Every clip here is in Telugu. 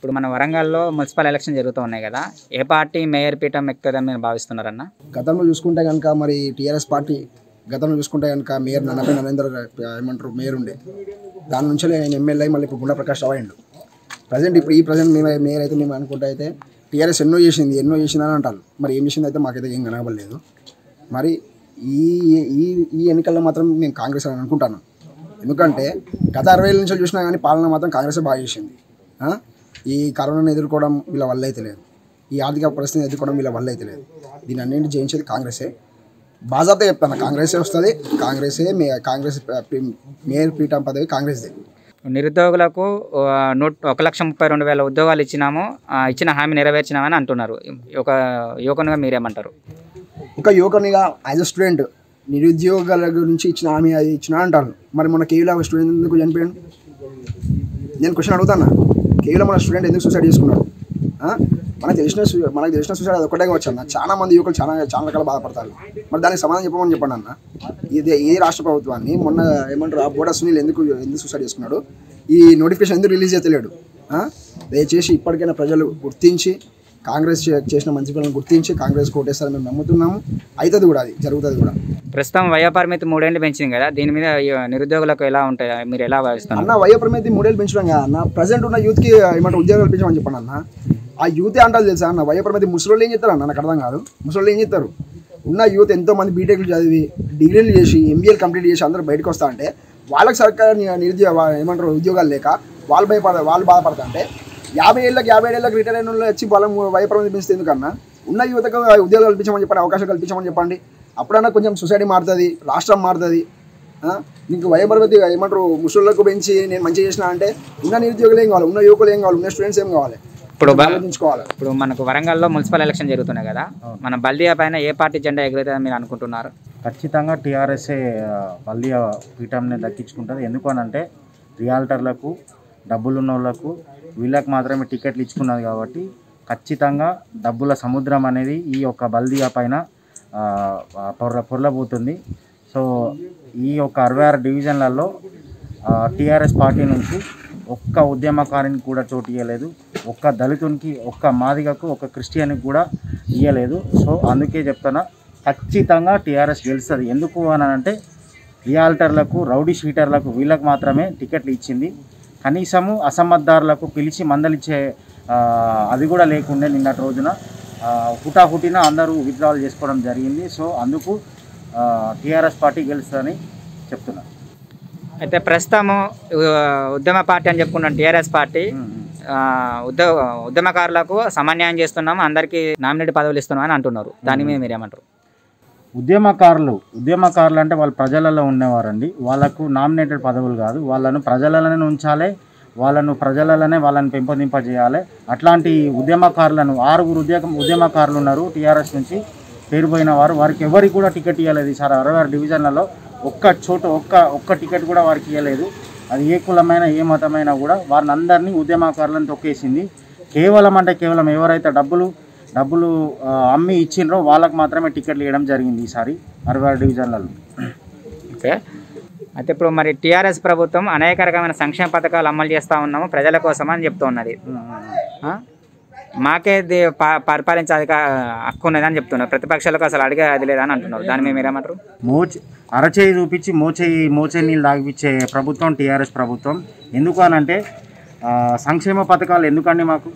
ఇప్పుడు మన వరంగల్లో మున్సిపల్ ఎలక్షన్ జరుగుతూ ఉన్నాయి కదా ఏ పార్టీ మేయర్ పీఠం ఎక్కుతుందని మీరు భావిస్తున్నారన్న గతంలో చూసుకుంటే కనుక మరి టీఆర్ఎస్ పార్టీ గతంలో చూసుకుంటే కనుక మేయర్ నన్నపై నరేందర్ గారు ఏమంటారు మేయర్ ఉండే దాని నుంచి నేను ఎమ్మెల్యే మళ్ళీ ఇప్పుడు గుండా ప్రకాష్ రావు అయ్యిండు ప్రజెంట్ ఇప్పుడు ఈ ప్రజెంట్ మేము మేయర్ అయితే మేము అనుకుంటే అయితే టీఆర్ఎస్ ఎన్నో చేసింది ఎన్నో చేసిందని అంటారు మరి ఏం చేసింది అయితే మాకైతే ఏం కనబడలేదు మరి ఈ ఈ ఈ ఎన్నికల్లో మాత్రం మేము కాంగ్రెస్ అని అనుకుంటాను ఎందుకంటే గత అరవై ఏళ్ళ నుంచి చూసినా కానీ పాలన మాత్రం కాంగ్రెస్ బాగా చేసింది ఆ? ఈ కరోనాను ఎదుర్కోవడం వీళ్ళ వల్ల అయితే లేదు ఈ ఆర్థిక పరిస్థితిని ఎదుర్కోవడం వీళ్ళ వల్ల అయితే లేదు దీని అన్నింటి జయించేది కాంగ్రెసే బాజాబ్తా చెప్తాను కాంగ్రెసే వస్తుంది కాంగ్రెసే మే కాంగ్రెస్ ప- మేయర్ పీఠం పదవి కాంగ్రెస్దే నిరుద్యోగులకు ఆ, నూట ఒక లక్ష ముప్పై రెండు వేల ఉద్యోగాలు ఇచ్చినాము ఆ, ఇచ్చిన హామీ నెరవేర్చినామని అంటున్నారు ఒక యువకునిగా మీరేమంటారు ఒక యువకునిగా యాజ్ అ స్టూడెంట్ నిరుద్యోగాల గురించి ఇచ్చిన హామీ అది ఇచ్చిన అంటారు మరి మన కేవీలో ఒక స్టూడెంట్ ఎందుకు చనిపోయాడు నేను క్వశ్చన్ అడుగుతానా కేవలం మన స్టూడెంట్ ఎందుకు సూసైడ్ చేసుకున్నాడు ఆ? మనకు తెలిసిన సు- మనకు తెలిసిన సూసైడ్ అది ఒకటే కావచ్చు అన్న చాలా మంది యువకులు చాలా చాలా రకాల బాధపడతారు మరి దానికి సమాధానం చెప్పమని చెప్పండి అన్న ఇది ఈ రాష్ట్ర ప్రభుత్వాన్ని మొన్న ఏమంటారు ఆ బోడా సునీల్ ఎందుకు ఎందుకు సూసైడ్ చేసుకున్నాడు ఈ నోటిఫికేషన్ ఎందుకు రిలీజ్ చేయలేడు ఆ? దయచేసి ఇప్పటికైనా ప్రజలు గుర్తించి కాంగ్రెస్ చే- చేసిన మంచి పనులను గుర్తించి కాంగ్రెస్ కోటేస్తారని మేము నమ్ముతున్నాము అవుతుంది కూడా అది జరుగుతుంది కూడా ప్రస్తుతం వయోపరిమితి మూడేళ్ళు పెంచింది కదా దీని మీద ఈ నిరుద్యోగులకు ఎలా ఉంటాయి మీరు ఎలా భావిస్తున్నారు అన్న వయో పరిమితి మూడేళ్ళు పెంచడం కదా అన్న ప్రజెంట్ ఉన్న యూత్కి ఏమంటారు ఉద్యోగాలు పెంచమని చెప్పండి అన్న ఆ యూతే అంటారు తెలుసా అన్న వయో పరిమితి ముసలోళ్ళు ఏం చేస్తారు అన్న నాకు అర్థం కాదు ముసలోళ్ళు ఏం చేస్తారు ఉన్న యూత్ ఎంతో మంది బీటెక్లు చదివి డిగ్రీలు చేసి ఎంబీఏలు కంప్లీట్ చేసి అందరూ బయటకు వస్తా అంటే వాళ్ళకి సర్కార్ ని- నిరుద్యోగ ఏమంటారు ఉద్యోగాలు లేక వాళ్ళు భయపడ వాళ్ళు బాధపడతా అంటే యాభై ఏళ్ళకి యాభై ఏళ్ళకి రిటైర్ అయిన వాళ్ళు వచ్చి వాళ్ళ వయో పరిమితి పెంచితే ఎందుకన్నా ఉన్న యువతకు ఉద్యోగాలు కల్పించమని చెప్పండి అవకాశం కల్పించమని చెప్పండి అప్పుడన్నా కొంచెం సొసైటీ మారుతుంది రాష్ట్రం మారుతుంది ఆ? నీకు వయోపరిమితి ఏమంటారు ముసళ్ళకు పెంచి నేను మంచిగా చేసిన అంటే ఉన్న నిరుద్యోగులు ఏం కావాలి ఉన్న యువకులు ఏం కావాలి ఉన్న స్టూడెంట్స్ ఏం కావాలి ఇప్పుడు బ- ఆలోచించుకోవాలి ఇప్పుడు మనకు వరంగల్లో మున్సిపల్ ఎలక్షన్ జరుగుతున్నాయి కదా మన బల్దియా పైన ఏ పార్టీ జెండా ఎగురుతుందని మీరు అనుకుంటున్నారు ఖచ్చితంగా టీఆర్ఎస్ఏ మళ్ళీ ఆ పీఠంని దక్కించుకుంటుంది ఎందుకు అని అంటే రియాల్టర్లకు డబ్బులు ఉన్న వాళ్ళకు వీళ్ళకి మాత్రమే టికెట్లు ఇచ్చుకున్నది కాబట్టి ఖచ్చితంగా డబ్బుల సముద్రం అనేది ఈ యొక్క బల్దియా పైన ఆ, ఆ, పొర్ల పొర్లబోతుంది సో ఈ యొక్క అరవై ఆరు డివిజన్లలో టీఆర్ఎస్ పార్టీ నుంచి ఒక్క ఉద్యమకారిని కూడా చోటు ఇవ్వలేదు ఒక్క దళితునికి ఒక్క మాదిగకు ఒక్క క్రిస్టియన్కి కూడా ఇవ్వలేదు సో అందుకే చెప్తున్నా ఖచ్చితంగా టీఆర్ఎస్ గెలుస్తుంది ఎందుకు అని అంటే రియాల్టర్లకు రౌడీ షీటర్లకు వీళ్ళకి మాత్రమే టికెట్లు ఇచ్చింది కనీసము అసమర్థారులకు పిలిచి మందలిచ్చే ఆ, అది కూడా లేకుండే నిన్నటి రోజున ఆ, హుటాహుటిన అందరూ విత్డ్రావల్ చేసుకోవడం జరిగింది సో అందుకు టీఆర్ఎస్ పార్టీ గెలుస్తుందని చెప్తున్నారు అయితే ప్రస్తుతము ఉ- ఉద్యమ పార్టీ అని చెప్పుకున్న టీఆర్ఎస్ పార్టీ ఆ, ఉద్య ఉద్యమకారులకు సమన్యాయం చేస్తున్నాము అందరికీ నామినేట్ పదవులు ఇస్తున్నాం అని అంటున్నారు దాని మీద మీరు ఏమంటారు ఉద్యమకారులు ఉద్యమకారులు అంటే వాళ్ళు ప్రజలలో ఉండేవారండి వాళ్ళకు నామినేటెడ్ పదవులు కాదు వాళ్ళను ప్రజలలోనే ఉంచాలి వాళ్ళను ప్రజలలోనే వాళ్ళని పెంపొందింపజేయాలి అట్లాంటి ఉద్యమకారులను ఆరుగురు ఉద్యమ ఉద్యమకారులు ఉన్నారు టీఆర్ఎస్ నుంచి పేరుపోయిన వారు వారికి ఎవరికి కూడా టికెట్ ఇవ్వలేదు ఈసారి అరవై ఆరు డివిజన్లలో ఒక్క చోట ఒక్క ఒక్క టికెట్ కూడా వారికి ఇవ్వలేదు అది ఏ కులమైన ఏ మతమైనా కూడా వారిని అందరినీ ఉద్యమకారులను తొక్కేసింది కేవలం అంటే కేవలం ఎవరైతే డబ్బులు డబ్బులు ఆ, అమ్మి ఇచ్చిండ్రో వాళ్ళకి మాత్రమే టికెట్లు ఇవ్వడం జరిగింది ఈసారి అరవై ఆరు డివిజన్లలో ఓకే అయితే ఇప్పుడు మరి టీఆర్ఎస్ ప్రభుత్వం అనేక రకమైన సంక్షేమ పథకాలు అమలు చేస్తూ ఉన్నాము ప్రజల కోసం అని చెప్తూ ఉన్నది ఆ? మాకే ది- ప- పరిపాలించే అధిక హక్కు ఉన్నదని చెప్తున్నారు ప్రతిపక్షాలకు అసలు అడిగే అది లేదని అంటున్నారు దాని మీద మీరేమంటారు మోచే అరచేయి చూపించి మోచేయి మోచే నీళ్ళు తాగిపించే ప్రభుత్వం టీఆర్ఎస్ ప్రభుత్వం ఎందుకు అనంటే ఆ, సంక్షేమ పథకాలు ఎందుకండి మాకు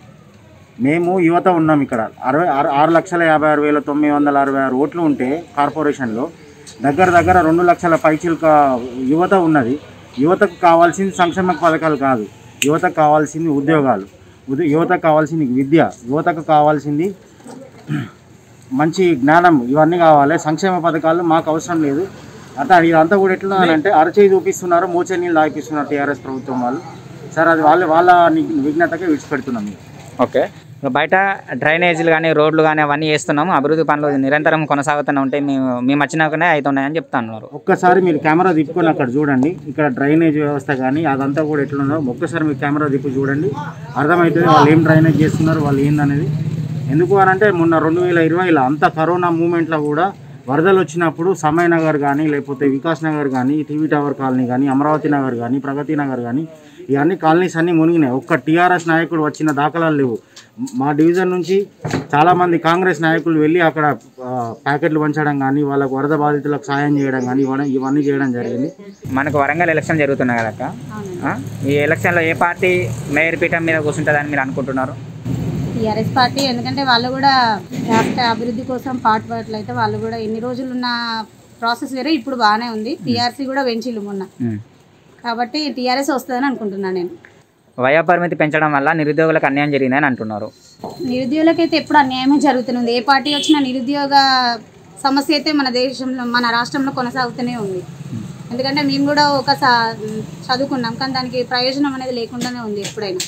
మేము యువత ఉన్నాం ఇక్కడ అరవై ఆరు ఆరు లక్షల యాభై ఆరు వేల తొమ్మిది వందల అరవై ఆరు ఓట్లు ఉంటే కార్పొరేషన్లో దగ్గర దగ్గర రెండు లక్షల పైచిల్క యువత ఉన్నది యువతకు కావాల్సింది సంక్షేమ పథకాలు కాదు యువతకు కావాల్సింది ఉద్యోగాలు ఉద్య యువతకు కావాల్సింది విద్య యువతకు కావాల్సింది మంచి జ్ఞానం ఇవన్నీ కావాలి సంక్షేమ పథకాలు మాకు అవసరం లేదు అంటే ఇదంతా కూడా ఎట్లా అని అంటే అరచేయి చూపిస్తున్నారు మోచే నీళ్ళు తాగిపిస్తున్నారు టీఆర్ఎస్ ప్రభుత్వం వాళ్ళు సార్ అది వాళ్ళు వాళ్ళ ని- విఘ్నతకే విడిచిపెడుతున్నాం మేము ఓకే ఇప్పుడు బయట డ్రైనేజీలు కానీ రోడ్లు కానీ అవన్నీ వేస్తున్నాము అభివృద్ధి పనులు నిరంతరం కొనసాగుతూనే ఉంటాయి మేము మేము వచ్చినాకనే అవుతున్నాయని చెప్తున్నారు ఒక్కసారి మీరు కెమెరా తిప్పుకొని అక్కడ చూడండి ఇక్కడ డ్రైనేజ్ వ్యవస్థ కానీ అదంతా కూడా ఎట్లుందో ఒక్కసారి మీరు కెమెరా తిప్పి చూడండి అర్థమవుతుంది వాళ్ళు ఏం డ్రైనేజ్ చేస్తున్నారు వాళ్ళు ఏందనేది ఎందుకు అని అంటే మొన్న రెండు వేల ఇరవైలో అంత కరోనా మూమెంట్లో కూడా వరదలు వచ్చినప్పుడు సమయ నగర్ కానీ లేకపోతే వికాస్ నగర్ కానీ టీవీ టవర్ కాలనీ కానీ అమరావతి నగర్ కానీ ప్రగతి నగర్ కానీ ఇవన్నీ కాలనీస్ అన్నీ మునిగినాయి ఒక్క టీఆర్ఎస్ నాయకుడు వచ్చిన దాఖలాలు లేవు మా డివిజన్ నుంచి చాలామంది కాంగ్రెస్ నాయకులు వెళ్ళి అక్కడ ఆ, ప్యాకెట్లు పంచడం కానీ వాళ్ళకు వరద బాధితులకు సాయం చేయడం కానీ ఇవన్నీ ఇవన్నీ చేయడం జరిగింది మనకు వరంగల్ ఎలక్షన్ జరుగుతున్నాయి కదక్క ఆ? ఈ ఎలక్షన్లో ఏ పార్టీ మేయర్ పీఠం మీద కూర్చుంటుందని మీరు అనుకుంటున్నారు టీఆర్ఎస్ పార్టీ ఎందుకంటే వాళ్ళు కూడా రాష్ట్ర అభివృద్ధి కోసం పాటుపడట్లయితే వాళ్ళు కూడా ఎన్ని రోజులు ఉన్న ప్రాసెస్ వేరే ఇప్పుడు బాగానే ఉంది టీఆర్సీ కూడా పెంచిల్లు మొన్న ఉమ్. కాబట్టి టీఆర్ఎస్ వస్తుందని అనుకుంటున్నాను నేను వయో పరిమితి పెంచడం వల్ల నిరుద్యోగులకు అన్యాయం జరిగిందని అంటున్నారు నిరుద్యోగులకైతే ఎప్పుడు అన్యాయమే జరుగుతుంది ఏ పార్టీ వచ్చినా నిరుద్యోగ సమస్య అయితే మన దేశంలో మన రాష్ట్రంలో కొనసాగుతూనే ఉంది ఎందుకంటే మేము కూడా ఒక సా- చదువుకున్నాం కానీ దానికి ప్రయోజనం అనేది లేకుండానే ఉంది ఎప్పుడైనా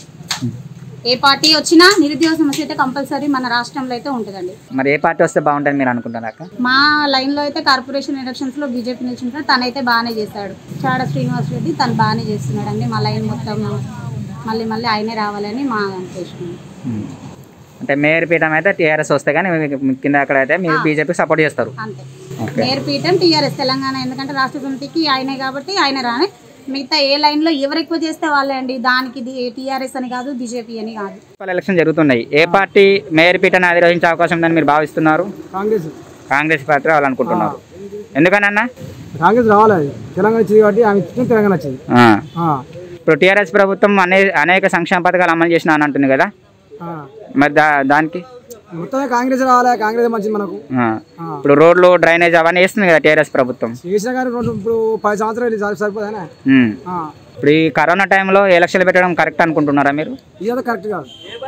ఏ పార్టీ వచ్చినా నిరుద్యోగ సమస్య అయితే కంపల్సరీ మన రాష్ట్రంలో అయితే ఉంటుందండి మరి ఏ పార్టీ వస్తే బాగుంటుంది మీరు అనుకుంటున్నారు అక్క మా లైన్లో అయితే కార్పొరేషన్ ఎలక్షన్స్లో బీజేపీ నిల్చుంటాడు తనైతే బాగానే చేశాడు చాడ శ్రీనివాస్ రెడ్డి తను బాగానే చేస్తున్నాడు అండి మా లైన్ మొత్తం మళ్ళీ మళ్ళీ ఆయనే రావాలని మా ఉద్దేశం ఉమ్. అంటే మేయర్ పీఠం అయితే టీఆర్ఎస్ వస్తే కానీ మీ- మీ కింద అక్కడ అయితే మీరు బీజేపీ సపోర్ట్ చేస్తారు అంతే ఓకే మేయర్ పీఠం టీఆర్ఎస్ తెలంగాణ ఎందుకంటే రాష్ట్ర సమితికి ఆయనే కాబట్టి ఆయన రానే మిగతా ఏ లైన్లో ఎవరు ఎక్కువ చేస్తే వాళ్ళే అండి దానికి టీఆర్ఎస్ అని కాదు బీజేపీ అని కాదు మున్సిపల్ ఎలక్షన్ జరుగుతున్నాయి ఏ పార్టీ మేయర్ పీఠాన్ని అధిరోహించే అవకాశం ఉందని మీరు భావిస్తున్నారు కాంగ్రెస్ కాంగ్రెస్ పార్టీ రావాలనుకుంటున్నారు ఎందుకనన్నా కాంగ్రెస్ రావాలి తెలంగాణ వచ్చింది కాబట్టి ఆమె ఇచ్చిన తెలంగాణ వచ్చింది ఆ. ఆ, ఇప్పుడు టీఆర్ఎస్ ప్రభుత్వం అనే అనేక సంక్షేమ పథకాలు అమలు చేసిన అని అంటుంది కదా ఆ. మరి దా దానికి మొత్తమే కాంగ్రెస్ రావాలి కాంగ్రెస్ మంచిది మనకు ఆ. ఆ. ఇప్పుడు రోడ్లు డ్రైనేజ్ అవన్నీ వేస్తుంది కదా టీఆర్ఎస్ ప్రభుత్వం చేసిన కానీ రెండు ఇప్పుడు పది సంవత్సరాలు ఇది సరిపోదా ఉమ్. ఇప్పుడు ఈ కరోనా టైంలో ఎలక్షన్లు పెట్టడం కరెక్ట్ అనుకుంటున్నారా మీరు ఇదంతా కరెక్ట్ కాదు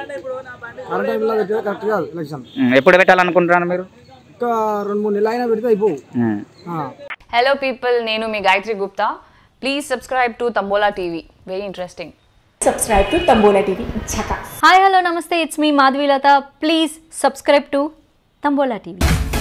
కరెంట్ టైంలో పెట్టేది కరెక్ట్ కాదు ఎలక్షన్ ఉమ్. ఎప్పుడు పెట్టాలనుకుంటున్నారు మీరు ఇంకా రెండు మూడు నెలలు అయినా పెడితే అయిపోవు ఉమ్. ఆ. హలో పీపుల్ నేను మీ Gayatri Gupta please subscribe to Tambola TV very interesting subscribe to Tambola TV. Chaka. Hi hello namaste it's me Madhavilatha please subscribe to Tambola TV